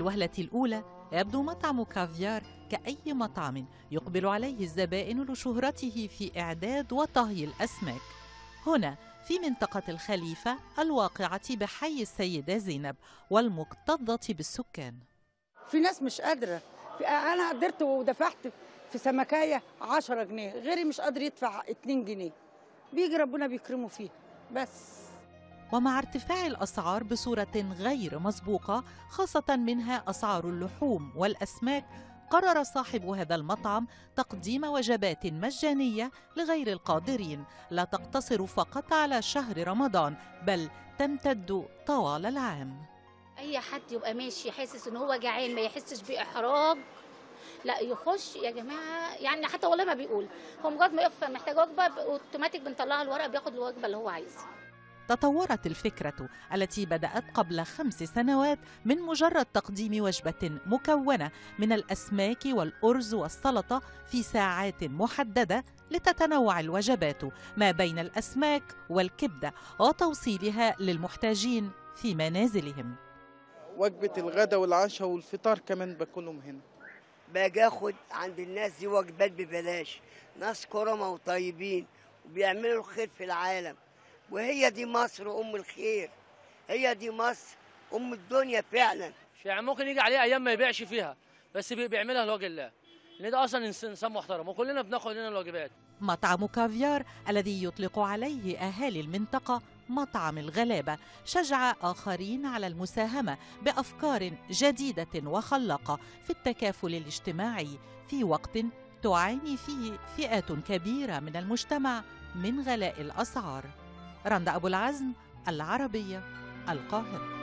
الوهلة الأولى يبدو مطعم كافيار كأي مطعم يقبل عليه الزبائن لشهرته في إعداد وطهي الأسماك هنا في منطقة الخليفة الواقعة بحي السيدة زينب والمكتظة بالسكان في ناس مش قادرة في أنا قدرت ودفعت في سمكاية 10 جنيه غيري مش قادر يدفع 2 جنيه بيجي ربنا بيكرمه فيها بس ومع ارتفاع الأسعار بصورة غير مسبوقة خاصة منها أسعار اللحوم والأسماك قرر صاحب هذا المطعم تقديم وجبات مجانية لغير القادرين لا تقتصر فقط على شهر رمضان بل تمتد طوال العام اي حد يبقى ماشي حاسس ان هو جعان ما يحسش باحراج لا يخش يا جماعه يعني حتى والله ما بيقول هو مجرد ما يقف محتاج وجبه اوتوماتيك بنطلع الورقه بياخد الوجبه اللي هو عايزها تطورت الفكرة التي بدأت قبل خمس سنوات من مجرد تقديم وجبة مكونة من الأسماك والأرز والسلطة في ساعات محددة لتتنوع الوجبات ما بين الأسماك والكبدة وتوصيلها للمحتاجين في منازلهم وجبة الغداء والعشاء والفطار كمان باكلهم هنا باجي اخد عند الناس دي وجبات ببلاش ناس كرمة وطيبين وبيعملوا الخير في العالم وهي دي مصر ام الخير هي دي مصر ام الدنيا فعلا يعني ممكن يجي عليه ايام ما يبيعش فيها بس بي- بيعملها لوجه الله لان ده اصلا إنس- انسان محترم وكلنا بناخد لنا الواجبات مطعم كافيار الذي يطلق عليه أهالي المنطقة مطعم الغلابة شجع آخرين على المساهمة بأفكار جديدة وخلاقة في التكافل الاجتماعي في وقت تعاني فيه فئات كبيرة من المجتمع من غلاء الأسعار رندا أبو العزم العربية القاهرة